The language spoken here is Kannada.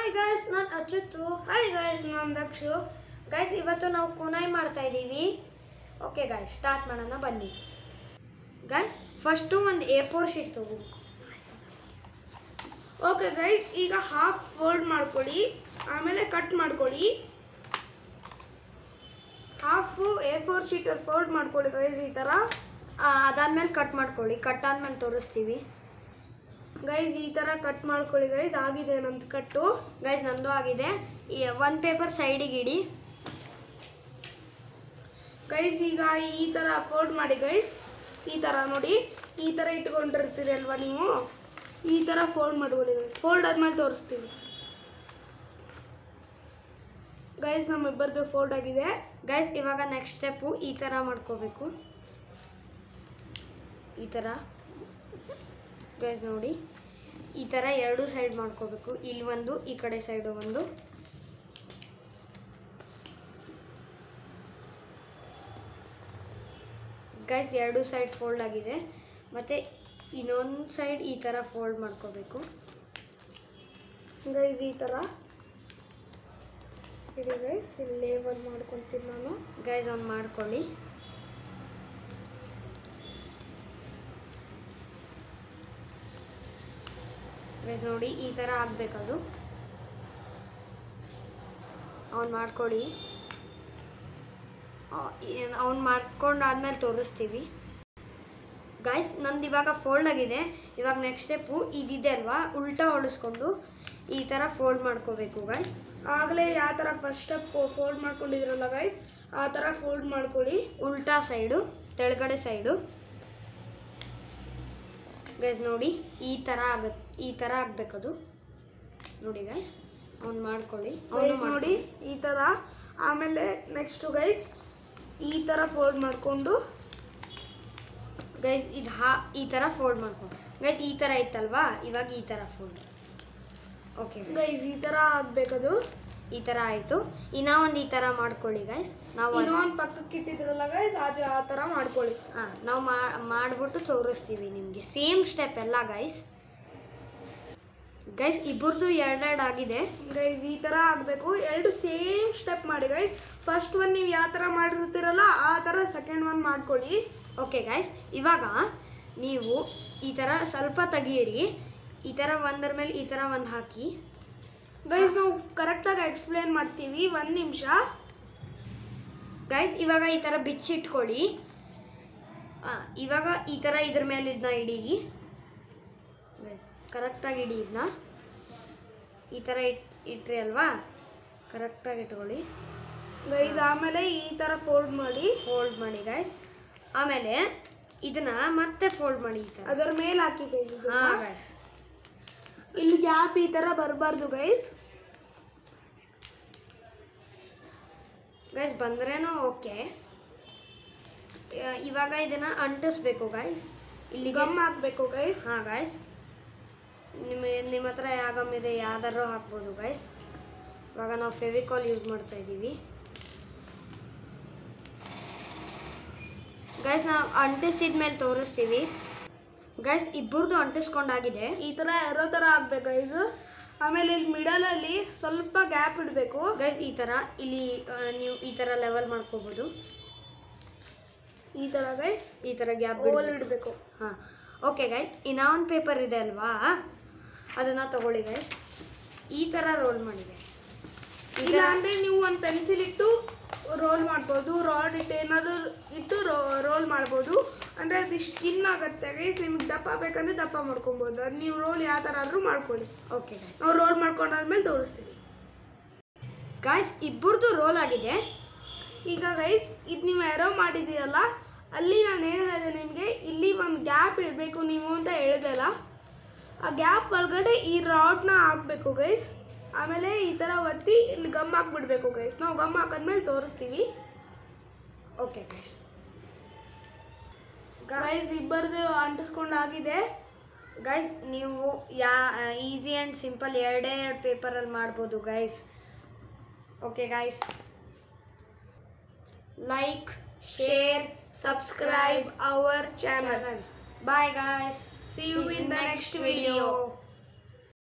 ಹಾಯ್ ಗಾಯ್ಸ್ ನಾನು ಅಚ್ಯುತು ಹಾಯ್ ಗಾಯ್ಸ್ ನಾನು ದಕ್ಷು ಗೈಸ್ ಇವತ್ತು ನಾವು ಕುನಾಯ್ ಮಾಡ್ತಾ ಇದ್ದೀವಿ ಓಕೆ ಗಾಯ್ಸ್ ಸ್ಟಾರ್ಟ್ ಮಾಡೋಣ ಬನ್ನಿ ಗೈಸ್ ಫಸ್ಟು ಒಂದು ಎ ಫೋರ್ ಶೀಟ್ ತಗೋಬೇಕು ಓಕೆ ಗೈಸ್ ಈಗ ಹಾಫ್ ಫೋಲ್ಡ್ ಮಾಡ್ಕೊಳ್ಳಿ ಆಮೇಲೆ ಕಟ್ ಮಾಡ್ಕೊಳ್ಳಿ ಹಾಫು ಎ ಫೋರ್ ಶೀಟಲ್ಲಿ ಫೋಲ್ಡ್ ಮಾಡ್ಕೊಳ್ಳಿ ಗೈಸ್ ಈ ಥರ ಅದಾದ್ಮೇಲೆ ಕಟ್ ಮಾಡ್ಕೊಳ್ಳಿ ಕಟ್ ಆದ್ಮೇಲೆ ತೋರಿಸ್ತೀವಿ ಗೈಸ್ ಈ ಥರ ಕಟ್ ಮಾಡ್ಕೊಳ್ಳಿ ಗೈಸ್ ಆಗಿದೆ ನಮ್ದು ಕಟ್ಟು ಗೈಸ್ ನಂದು ಆಗಿದೆ ಒಂದು ಪೇಪರ್ ಸೈಡಿಗೆ ಇಡಿ ಗೈಸ್ ಈಗ ಈ ಥರ ಫೋಲ್ಡ್ ಮಾಡಿ ಗೈಸ್ ಈ ಥರ ನೋಡಿ ಈ ಥರ ಇಟ್ಕೊಂಡಿರ್ತೀರಿ ಅಲ್ವಾ ನೀವು ಈ ಥರ ಫೋಲ್ಡ್ ಮಾಡ್ಕೊಳ್ಳಿ ಗೈಸ್ ಫೋಲ್ಡ್ ಆದ್ಮೇಲೆ ತೋರಿಸ್ತೀವಿ ಗೈಸ್ ನಮ್ಮಿಬ್ಬರದು ಫೋಲ್ಡ್ ಆಗಿದೆ ಗೈಸ್ ಇವಾಗ ನೆಕ್ಸ್ಟ್ ಸ್ಟೆಪ್ಪು ಈ ಥರ ಮಾಡ್ಕೋಬೇಕು ಈ ಥರ ಗೈಸ್ ನೋಡಿ ಈ ಥರ ಎರಡು ಸೈಡ್ ಮಾಡ್ಕೋಬೇಕು ಇಲ್ಲಿ ಒಂದು ಈ ಕಡೆ ಸೈಡು ಒಂದು ಗೈಸ್ ಎರಡು ಸೈಡ್ ಫೋಲ್ಡ್ ಆಗಿದೆ ಮತ್ತು ಇನ್ನೊಂದು ಸೈಡ್ ಈ ಥರ ಫೋಲ್ಡ್ ಮಾಡ್ಕೋಬೇಕು ಗೈಸ್ ಈ ಥರ ಇಡಿ ಗೈಸ್ ಇಲ್ಲಿ ಲೇಬಲ್ ಮಾಡ್ಕೊತೀನಿ ನಾನು ಗೈಸ್ ಅವ್ನು ಮಾಡ್ಕೊಳ್ಳಿ ಗೈಸ್ ನೋಡಿ ಈ ಥರ ಆಗಬೇಕದು ಅವ್ನು ಮಾಡ್ಕೊಳ್ಳಿ ಅವ್ನು ಮಾಡ್ಕೊಂಡಾದ್ಮೇಲೆ ತೋರಿಸ್ತೀವಿ ಗಾಯ್ಸ್ ನಂದು ಇವಾಗ ಫೋಲ್ಡ್ ಆಗಿದೆ ಇವಾಗ ನೆಕ್ಸ್ಟ್ ಸ್ಟೆಪ್ಪು ಇದಿದೆ ಅಲ್ವಾ ಉಲ್ಟಾ ಹೊಳಿಸ್ಕೊಂಡು ಈ ಥರ ಫೋಲ್ಡ್ ಮಾಡ್ಕೋಬೇಕು ಗಾಯ್ಸ್ ಆಗಲೇ ಯಾವ ಥರ ಫಸ್ಟ್ ಸ್ಟೆಪ್ ಫೋಲ್ಡ್ ಮಾಡ್ಕೊಂಡಿದ್ರಲ್ಲ ಗೈಸ್ ಆ ಥರ ಫೋಲ್ಡ್ ಮಾಡ್ಕೊಳ್ಳಿ ಉಲ್ಟಾ ಸೈಡು ತೆಳಗಡೆ ಸೈಡು ಗೈಸ್ ನೋಡಿ ಈ ಥರ ಆಗತ್ ಈ ಥರ ಆಗ್ಬೇಕದು ನೋಡಿ ಗೈಸ್ ಅವ್ನು ಮಾಡ್ಕೊಳ್ಳಿ ಅವನು ಗೈಸ್ ನೋಡಿ ಈ ಥರ ಆಮೇಲೆ ನೆಕ್ಸ್ಟ್ ಗೈಸ್ ಈ ಥರ ಫೋಲ್ಡ್ ಮಾಡಿಕೊಂಡು ಗೈಸ್ ಇದು ಹಾ ಈ ಥರ ಫೋಲ್ಡ್ ಮಾಡ್ಕೊಂಡು ಗೈಸ್ ಈ ಥರ ಇತ್ತಲ್ವಾ ಇವಾಗ ಈ ಥರ ಫೋಲ್ಡ್ ಓಕೆ ಗೈಸ್ ಈ ಥರ ಆಗಬೇಕದು ಈ ಥರ ಆಯಿತು ಇನ್ನೂ ಒಂದು ಈ ಥರ ಮಾಡ್ಕೊಳ್ಳಿ ಗೈಸ್ ನಾವು ಅದ್- ಇನ್ನೊಂದು ಪಕ್ಕಕ್ಕೆ ಇಟ್ಟಿದ್ರಲ್ಲ ಗೈಸ್ ಅದು ಆ ಥರ ಮಾಡ್ಕೊಳ್ಳಿ ಹಾಂ ನಾವು ಮಾಡಿಬಿಟ್ಟು ತೋರಿಸ್ತೀವಿ ನಿಮಗೆ ಸೇಮ್ ಸ್ಟೆಪ್ ಎಲ್ಲ ಗೈಸ್ ಗೈಸ್ ಇಬ್ಬರದು ಎರಡೆರಡು ಆಗಿದೆ ಗೈಸ್ ಈ ಥರ ಆಗಬೇಕು ಎರಡು ಸೇಮ್ ಸ್ಟೆಪ್ ಮಾಡಿ ಗೈಸ್ ಫಸ್ಟ್ ಒನ್ ನೀವು ಯಾವ ಥರ ಮಾಡಿರ್ತೀರಲ್ಲ ಆ ಥರ ಸೆಕೆಂಡ್ ಒನ್ ಮಾಡ್ಕೊಳ್ಳಿ ಓಕೆ ಗೈಸ್ ಇವಾಗ ನೀವು ಈ ಥರ ಸ್ವಲ್ಪ ತೆಗೀರಿ ಈ ಥರ ಒಂದರ ಮೇಲೆ ಈ ಥರ ಒಂದು ಹಾಕಿ ಗೈಸ್ ನಾವು ಕರೆಕ್ಟಾಗಿ ಎಕ್ಸ್ಪ್ಲೇನ್ ಮಾಡ್ತೀವಿ ಒಂದು ನಿಮಿಷ ಗೈಸ್ ಇವಾಗ ಈ ಥರ ಬಿಚ್ಚಿಟ್ಕೊಳ್ಳಿ ಆ, ಇವಾಗ ಈ ಥರ ಇದ್ರ ಮೇಲೆ ಇದನ್ನ ಇಡಿ ಗೈಸ್ ಕರೆಕ್ಟಾಗಿ ಇಡಿ ಇದನ್ನ ಈ ಥರ ಇಟ್ ಇಟ್ರಿ ಅಲ್ವಾ ಕರೆಕ್ಟಾಗಿ ಇಟ್ಕೊಳ್ಳಿ ಗೈಸ್ ಆಮೇಲೆ ಈ ಥರ ಫೋಲ್ಡ್ ಮಾಡಿ ಫೋಲ್ಡ್ ಮಾಡಿ ಗೈಸ್ ಆಮೇಲೆ ಇದನ್ನ ಮತ್ತೆ ಫೋಲ್ಡ್ ಮಾಡಿ ಈ ಥರ ಅದರ ಮೇಲೆ ಹಾಕಿ ಗೈಸ್ ಹಾಂ ಗೈಸ್ ಇಲ್ಲಿ ಗ್ಯಾಪ್ ಈ ಥರ ಬರಬಾರ್ದು ಗೈಸ್ ಗೈಸ್ ಬಂದ್ರೇನೋ ಓಕೆ ಇವಾಗ ಇದನ್ನ ಅಂಟಿಸ್ಬೇಕು ಗೈಸ್ ಇಲ್ಲಿ ಗಮ್ ಹಾಕ್ಬೇಕು ಗೈಸ್ ಹಾಂ ಗೈಸ್ ನಿಮ್ಮ ನಿಮ್ಮ ಹತ್ರ ಯಾವ ಗಮ್ ಇದೆ ಯಾವ್ದಾರು ಹಾಕ್ಬೋದು ಗೈಸ್ ಇವಾಗ ನಾವು ಫೆವಿಕಾಲ್ ಯೂಸ್ ಮಾಡ್ತಾ ಇದ್ದೀವಿ ಗೈಸ್ ನಾವು ಅಂಟಿಸಿದ ಮೇಲೆ ತೋರಿಸ್ತೀವಿ ಗೈಸ್ ಇಬ್ಬರದು ಅಂಟಿಸ್ಕೊಂಡಾಗಿದೆ ಈ ಥರ ಎರೋ ಥರ ಆಗ್ಬೇಕು ಗೈಸ್ ಆಮೇಲೆ ಇಲ್ಲಿ ಮಿಡಲಲ್ಲಿ ಸ್ವಲ್ಪ ಗ್ಯಾಪ್ ಇಡಬೇಕು ಗೈಸ್ ಈ ಥರ ಇಲ್ಲಿ ಆ, ನೀವು ಈ ಥರ ಲೆವೆಲ್ ಮಾಡ್ಕೋಬೋದು ಈ ಥರ ಗೈಸ್ ಈ ಥರ ಗ್ಯಾಪ್ ಓಲ್ ಇಡಬೇಕು ಹಾಂ ಓಕೆ ಗೈಸ್ ಇನ್ನೂ ಒಂದು ಪೇಪರ್ ಇದೆ ಅಲ್ವಾ ಅದನ್ನು ತಗೊಳ್ಳಿ ಗೈಸ್ ಈ ಥರ ರೋಲ್ ಮಾಡಿ ಗೈಸ್ ಇಲ್ಲ ಅಂದರೆ ನೀವು ಒಂದು ಪೆನ್ಸಿಲ್ ಇಟ್ಟು ರೋಲ್ ಮಾಡ್ಬೋದು ರಾಡ್ ಇಟ್ಟು ಏನಾದರೂ ಇಟ್ಟು ರೋಲ್ ಮಾಡ್ಬೋದು ಅಂದರೆ ಅದು ಸ್ಕಿನ್ ಆಗುತ್ತೆ ಗೈಸ್ ನಿಮ್ಗೆ ದಪ್ಪ ಬೇಕಂದ್ರೆ ದಪ್ಪ ಮಾಡ್ಕೊಬೋದು ಅದು ನೀವು ರೋಲ್ ಯಾವ ಥರ ಆದರೂ ಮಾಡ್ಕೊಳ್ಳಿ ಓಕೆ ಗೈಸ್ ನಾವು ರೋಲ್ ಮಾಡ್ಕೊಂಡಾದ್ಮೇಲೆ ತೋರಿಸ್ತೀವಿ ಗಾಯ್ಸ್ ಇಬ್ಬರದು ರೋಲ್ ಆಗಿದೆ ಈಗ ಗೈಸ್ ಇದು ನೀವು ಎರೋ ಮಾಡಿದ್ದೀರಲ್ಲ ಅಲ್ಲಿ ನಾನು ಏನು ಹೇಳಿದೆ ನಿಮಗೆ ಇಲ್ಲಿ ಒಂದು ಗ್ಯಾಪ್ ಇಡಬೇಕು ನೀವು ಅಂತ ಹೇಳಿದೆಲ್ಲ ಆ ಗ್ಯಾಪ್ ಒಳಗಡೆ ಈ ರಾಡ್ನ ಹಾಕಬೇಕು ಗೈಸ್ ಆಮೇಲೆ ಈ ಥರ ಒತ್ತಿ ಇಲ್ಲಿ ಗಮ್ ಹಾಕ್ಬಿಡ್ಬೇಕು ಗೈಸ್ ನಾವು ಗಮ್ ಹಾಕಿದ್ಮೇಲೆ ತೋರಿಸ್ತೀವಿ ಓಕೆ ಗೈಸ್ ಗೈಸ್ ಇಬ್ಬರದು ಅಂಟಿಸ್ಕೊಂಡಾಗಿದೆ ಗೈಸ್ ನೀವು ಯಾ ಈಸಿ ಆ್ಯಂಡ್ ಸಿಂಪಲ್ ಎರಡೇ ಎರಡು ಪೇಪರಲ್ಲಿ ಮಾಡ್ಬೋದು guys okay guys like share subscribe our channel bye guys See you in the next video.